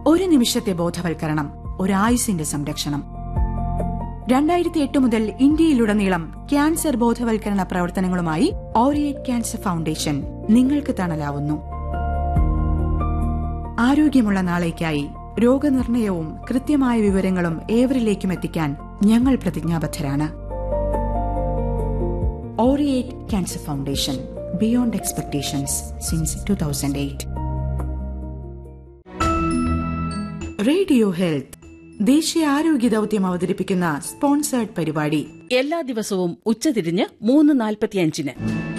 ഒരു നിമിഷത്തെ ബോധവൽക്കരണം ഒരായുസിന്റെ സംരക്ഷണം രണ്ടായിരത്തി എട്ട് മുതൽ ഇന്ത്യയിലുടനീളം ക്യാൻസർ ബോധവൽക്കരണ പ്രവർത്തനങ്ങളുമായി ഓറിയേറ്റ് ക്യാൻസർ ഫൗണ്ടേഷൻ നിങ്ങൾക്ക് തണലാവുന്നു ആരോഗ്യമുള്ള നാളേക്കായി രോഗനിർണയവും കൃത്യമായ വിവരങ്ങളും ഏവരിലേക്കും എത്തിക്കാൻ ഞങ്ങൾ പ്രതിജ്ഞാബദ്ധരാണ് Oriate cancer foundation beyond expectations since two thousand eight radio health ദേശീയ ആരോഗ്യ ദൗത്യം അവതരിപ്പിക്കുന്ന സ്പോൺസേർഡ് പരിപാടി എല്ലാ ദിവസവും ഉച്ചതിരിഞ്ഞ് മൂന്ന് നാൽപ്പത്തിയഞ്ചിന്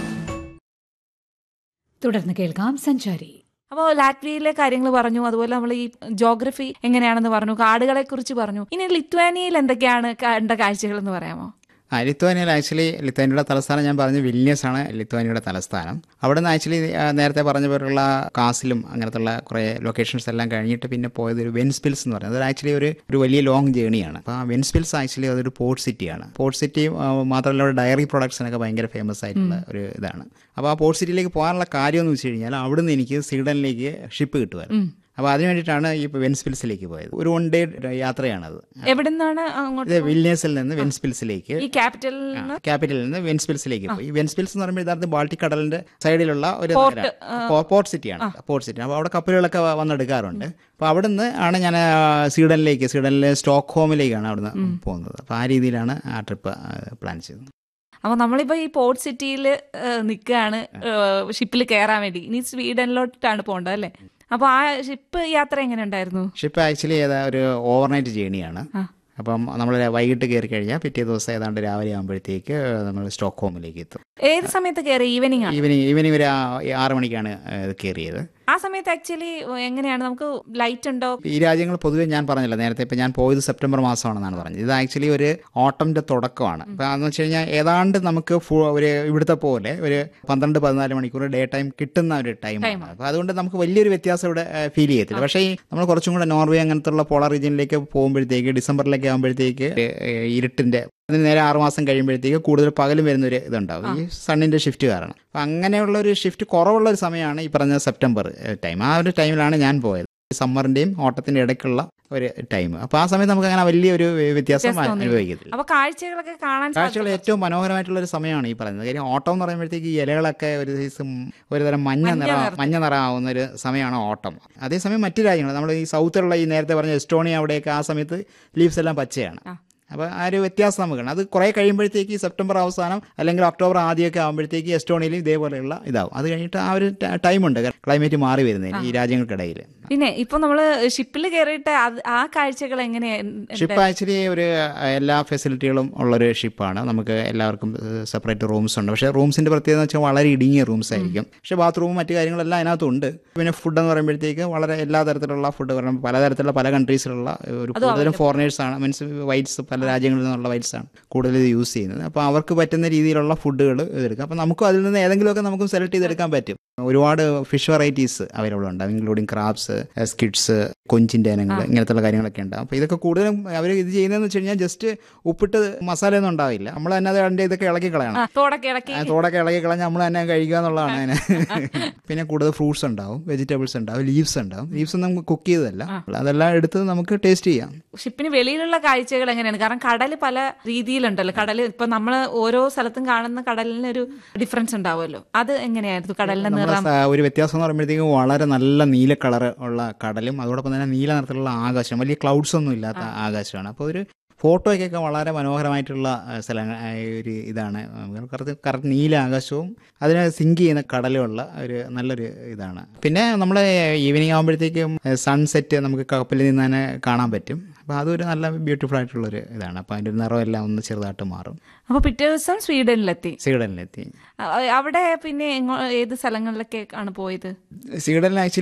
തുടർന്ന് കേൾക്കാം സഞ്ചാരി അപ്പോൾ ലാറ്റ്വിയയിലെ കാര്യങ്ങൾ പറഞ്ഞു അതുപോലെ നമ്മൾ ഈ ജോഗ്രഫി എങ്ങനെയാണെന്ന് പറഞ്ഞു കാടുകളെ കുറിച്ച് പറഞ്ഞു ഇനി ലിത്വാനിയയിൽ എന്തൊക്കെയാണ് കണ്ട കാഴ്ചകൾ എന്ന് പറയാമോ ആ ലിത്വാനിയയിൽ ആക്ച്വലി ലിത്വാനിയയുടെ തലസ്ഥാനം ഞാൻ പറഞ്ഞു വില്യസ് ആണ് ലിത്വാനിയയുടെ തലസ്ഥാനം അവിടെ നിന്ന് ആക്ച്വലി നേരത്തെ പറഞ്ഞ പോലുള്ള കാസിലും അങ്ങനത്തുള്ള കുറേ ലൊക്കേഷൻസ് എല്ലാം കഴിഞ്ഞിട്ട് പിന്നെ പോയത് ഒരു വെൻസ്പിൽസ് എന്ന് പറയുന്നത് അത് ആക്ച്വലി ഒരു ഒരു വലിയ ലോങ് ജേണിയാണ് അപ്പോൾ ആ വെൻസ്പിൽസ് ആക്ച്വലി അതൊരു പോർട്ട് സിറ്റിയാണ് പോർട്ട് സിറ്റി മാത്രമല്ല അവിടെ ഡയറി പ്രൊഡക്ട്സിനൊക്കെ ഭയങ്കര ഫേമസ് ആയിട്ടുള്ള ഒരു ഇതാണ് അപ്പോൾ ആ പോർട്ട് സിറ്റിയിലേക്ക് പോകാനുള്ള കാര്യം എന്ന് വെച്ച് കഴിഞ്ഞാൽ അവിടുന്ന് എനിക്ക് സ്വീഡനിലേക്ക് ഷിപ്പ് കിട്ടുമായിരുന്നു അപ്പോൾ അതിന് വേണ്ടിയിട്ടാണ് ഈ വെൻസ്പിൽസിലേക്ക് പോയത് ഒരു വൺ ഡേ യാത്രയാണത് എവിടെ നിന്നാണ് അങ്ങോട്ട് ഇത് വില്യസിൽ നിന്ന് വെൻസ്പിൽസിലേക്ക് ഈ ക്യാപിറ്റലിൽ നിന്ന് ക്യാപിറ്റലിൽ നിന്ന് വെൻസ്പിൽസിലേക്ക് പോയി ഈ വെൻസ്പിൽസ് എന്ന് പറയുമ്പോൾ യഥാർത്ഥ ബാൾട്ടിക് കടലിന്റെ സൈഡിലുള്ള ഒരു Port, നഗരം. പോർട്ട് സിറ്റിയാണ് പോർട്ട് സിറ്റി അപ്പോൾ അവിടെ കപ്പലുകളൊക്കെ വ- വന്നെടുക്കാറുണ്ട് അപ്പോൾ അവിടെ നിന്ന് ആണ് ഞാൻ ആ, സ്വീഡനിലേക്ക് സ്വീഡനിലെ സ്റ്റോക്ക് ഹോമിലേക്കാണ് അവിടുന്ന് പോകുന്നത് അപ്പോൾ ആ രീതിയിലാണ് ആ ട്രിപ്പ് പ്ലാൻ ചെയ്തത് അപ്പോൾ നമ്മളിപ്പോൾ ഈ പോർട്ട് സിറ്റിയിൽ നിൽക്കുകയാണ് ഷിപ്പിൽ കയറാൻ വേണ്ടി ഇനി സ്വീഡനിലോട്ടാണ് പോകേണ്ടത് അല്ലേ അപ്പോൾ ആ ഷിപ്പ് യാത്ര എങ്ങനെ ഉണ്ടായിരുന്നു ഷിപ്പ് ആക്ച്വലി ഏതാ ഒരു ഓവർനൈറ്റ് ജേണിയാണ് അപ്പം നമ്മൾ വൈകിട്ട് കയറി കഴിഞ്ഞാൽ പിറ്റേ ദിവസം ഏതാണ്ട് രാവിലെ ആകുമ്പോഴത്തേക്ക് നമ്മൾ സ്റ്റോക്ക് ഹോമിലേക്ക് എത്തും ഏത് സമയത്ത് കയറി ഈവനിങ് ആണ് ഈവനിങ് ഈവനിങ് ഒരു ആ- ആറ് മണിക്കാണ് ഏഹ്, കയറിയത് ആ സമയത്ത് ആക്ച്വലി എങ്ങനെയാണ് നമുക്ക് ലൈറ്റ് ഉണ്ടോ ഈ രാജ്യങ്ങൾ പൊതുവെ ഞാൻ പറഞ്ഞല്ലോ നേരത്തെ ഇപ്പം ഞാൻ പോയത് സെപ്റ്റംബർ മാസമാണെന്നാണ് പറഞ്ഞത് ഇത് ആക്ച്വലി ഒരു ഓട്ടമിൻ്റെ തുടക്കമാണ് അപ്പം അതെന്ന് വെച്ച് കഴിഞ്ഞാൽ ഏതാണ്ട് നമുക്ക് ഫു- ഒരു ഇവിടുത്തെ പോലെ ഒരു പന്ത്രണ്ട് പതിനാല് മണിക്കൂർ ഡേ ടൈം കിട്ടുന്ന ഒരു ടൈമാണ് അപ്പോൾ അതുകൊണ്ട് നമുക്ക് വലിയൊരു വ്യത്യാസം ഇവിടെ ഫീൽ ചെയ്യത്തില്ല പക്ഷേ ഈ നമ്മൾ കുറച്ചും കൂടെ നോർവേ അങ്ങനത്തുള്ള പോളർ റീജിയനിലേക്ക് പോകുമ്പോഴത്തേക്ക് ഡിസംബറിലേക്ക് ആകുമ്പോഴത്തേക്ക് ഏഹ്, ഇരുട്ടിൻ്റെ അതിന് നേരെ ആറുമാസം കഴിയുമ്പോഴത്തേക്ക് കൂടുതൽ പകലും വരുന്നൊരു ഇതുണ്ടാവും ഈ സണ്ണിൻ്റെ ഷിഫ്റ്റ് കാരണം അപ്പം അങ്ങനെയുള്ള ഒരു ഷിഫ്റ്റ് കുറവുള്ള ഒരു സമയമാണ് ഈ പറഞ്ഞ സെപ്റ്റംബർ ടൈം ആ ഒരു ടൈമിലാണ് ഞാൻ പോയത് സമ്മറിന്റെയും ഓട്ടത്തിന്റെ ഇടയ്ക്കുള്ള ഒരു ടൈം അപ്പൊ ആ സമയത്ത് നമുക്ക് അങ്ങനെ വലിയൊരു വ്യത്യാസം വ്യത്യാസം തോന്നിയില്ല. അനുഭവിക്കത്തില്ല അപ്പൊ കാഴ്ചകളൊക്കെ കാണാൻ കാഴ്ചകൾ സാധിക്കും. ഏറ്റവും മനോഹരമായിട്ടുള്ള ഒരു സമയമാണ് ഈ പറയുന്നത് കാര്യം ഓട്ടം എന്ന് പറയുമ്പോഴത്തേക്ക് ഈ ഇലകളൊക്കെ ഒരു ദിവസം ഒരു തരം മഞ്ഞ മഞ്ഞ നിറ നിറത്തിൽ. മഞ്ഞ നിറമാവുന്ന ഒരു സമയമാണ് ഓട്ടം അതേസമയം മറ്റു രാജ്യങ്ങൾ നമ്മൾ ഈ സൗത്തിലുള്ള ഈ നേരത്തെ പറഞ്ഞ എസ്റ്റോണിയ അവിടെയൊക്കെ ആ സമയത്ത് ലീവ്സ് എല്ലാം പച്ചയാണ് ആ. അപ്പോൾ ആ ഒരു വ്യത്യാസം നമുക്ക് കാണാം അത് കുറേ കഴിയുമ്പോഴത്തേക്ക് ഈ സെപ്റ്റംബർ അവസാനം അല്ലെങ്കിൽ ഒക്ടോബർ ആദ്യമൊക്കെ ആകുമ്പോഴത്തേക്ക് എസ്റ്റോണിയയിലും ഇതേപോലെയുള്ള ഇതാവും അത് കഴിഞ്ഞിട്ട് ആ ഒരു ടൈമുണ്ട് ക്ലൈമറ്റ് മാറി വരുന്നതിന് ഈ രാജ്യങ്ങൾക്കിടയിൽ പിന്നെ ഇപ്പൊ നമ്മള് ഷിപ്പിൽ കയറിയിട്ട് അത് ആ കാഴ്ചകൾ എങ്ങനെയാ ഷിപ്പ് ആക്ച്വലി ഒരു അഹ്, എല്ലാ ഫെസിലിറ്റികളും ഉള്ളൊരു ഷിപ്പാണ് നമുക്ക് എല്ലാവർക്കും സെപ്പറേറ്റ് റൂംസ് ഉണ്ട് പക്ഷേ റൂംസിന്റെ പ്രത്യേകത എന്ന് വെച്ചാൽ വളരെ ഇടുങ്ങിയ റൂംസ് ആയിരിക്കും പക്ഷേ ബാത്റൂമും മറ്റു കാര്യങ്ങളെല്ലാം അതിനകത്തുണ്ട് പിന്നെ ഫുഡ് എന്ന് പറയുമ്പോഴത്തേക്ക് വളരെ എല്ലാ തരത്തിലുള്ള ഫുഡ് പറയുമ്പോൾ പലതരത്തിലുള്ള പല കൺട്രീസിലുള്ള ഒരു കൂടുതലും ഫോറിനേഴ്സ് ആണ് മീൻസ് വൈറ്റ്സ് പല രാജ്യങ്ങളിൽ നിന്നുള്ള വൈറ്റ്സ് ആണ് കൂടുതൽ ഇത് യൂസ് ചെയ്യുന്നത് അപ്പോൾ അവർക്ക് പറ്റുന്ന രീതിയിലുള്ള ഫുഡുകൾ ഇതെടുക്കാം അപ്പോൾ നമുക്കും അതിൽ നിന്ന് ഏതെങ്കിലുമൊക്കെ നമുക്കും സെലക്ട് ചെയ്തെടുക്കാൻ പറ്റും ഒരുപാട് ഫിഷ് വെറൈറ്റീസ് അവൈലബിൾ ഉണ്ടാവും ഇൻക്ലൂഡിങ് ക്രാബ്സ് സ്കിഡ്സ് കൊഞ്ചിൻ്റെ ഇനങ്ങൾ ഇങ്ങനത്തുള്ള കാര്യങ്ങളൊക്കെ ഉണ്ടാവും അപ്പോൾ ഇതൊക്കെ കൂടുതലും അവർ ഇത് ചെയ്യുന്നതെന്ന് വെച്ച് കഴിഞ്ഞാൽ ജസ്റ്റ് ഉപ്പിട്ട് മസാലയൊന്നും ഉണ്ടാവില്ല നമ്മൾ തന്നെ അത് അതിൻ്റെ ഇതൊക്കെ ഇളക്കി കളയണം തോടൊക്കെ ഇളക്കി ആ തോടൊക്കെ ഇളകി കളഞ്ഞ് നമ്മൾ തന്നെ കഴിക്കുക എന്നുള്ളതാണ് അതിന് പിന്നെ കൂടുതൽ ഫ്രൂട്ട്സ് ഉണ്ടാവും വെജിറ്റബിൾസ് ഉണ്ടാവും ലീവ്സ് ഉണ്ടാവും ലീവ്സ് നമുക്ക് കുക്ക് ചെയ്തതല്ല അതെല്ലാം എടുത്ത് നമുക്ക് ടേസ്റ്റ് ചെയ്യാം ഷിപ്പിന് വെളിയിലുള്ള കാഴ്ചകൾ എങ്ങനെയാണ് കാരണം കടൽ പല രീതിയിലുണ്ടല്ലോ കടൽ ഇപ്പൊ നമ്മൾ ഓരോ സ്ഥലത്തും കാണുന്ന കടലിന് ഒരു ഡിഫറൻസ് ഉണ്ടാവുമല്ലോ അത് എങ്ങനെയായിരുന്നു കടലിന്റെ നമ്മുടെ നിറം സ- ഒരു വ്യത്യാസം എന്ന് പറയുമ്പോഴത്തേക്കും വളരെ നല്ല നീല കളർ ഉള്ള കടലും അതോടൊപ്പം തന്നെ നീല നിറത്തിലുള്ള ആകാശം വലിയ ക്ലൗഡ്സ് ഒന്നും ഇല്ലാത്ത ആകാശമാണ് അപ്പോൾ ഒരു ഫോട്ടോയ്ക്കൊക്കെ വളരെ മനോഹരമായിട്ടുള്ള ആ, സ്ഥലങ്ങൾ ആ, ഒരു ഇതാണ് കറക്റ്റ് കറക്റ്റ് നീല ആകാശവും അതിനെ സിങ്ക് ചെയ്യുന്ന കടലുമുള്ള ഒരു നല്ലൊരു ഇതാണ് പിന്നെ നമ്മൾ ഈവനിങ് ആകുമ്പോഴത്തേക്കും സൺസെറ്റ് നമുക്ക് കപ്പലിൽ നിന്ന് തന്നെ കാണാൻ പറ്റും അപ്പോൾ അതൊരു നല്ല ബ്യൂട്ടിഫുൾ ആയിട്ടുള്ളൊരു ഇതാണ് അപ്പോൾ അതിൻ്റെ ഒരു നിറം എല്ലാം ഒന്ന് ചെറുതായിട്ട് മാറും അപ്പൊ പിറ്റേ ദിവസം സ്വീഡനിലെത്തി സ്വീഡനിലെത്തി അ- അവിടെ പിന്നെ എങ്ങോ- ഏത് സ്ഥലങ്ങളിലൊക്കെ ആണ് പോയത് സ്വീഡനിൽ ആക്ച്വലി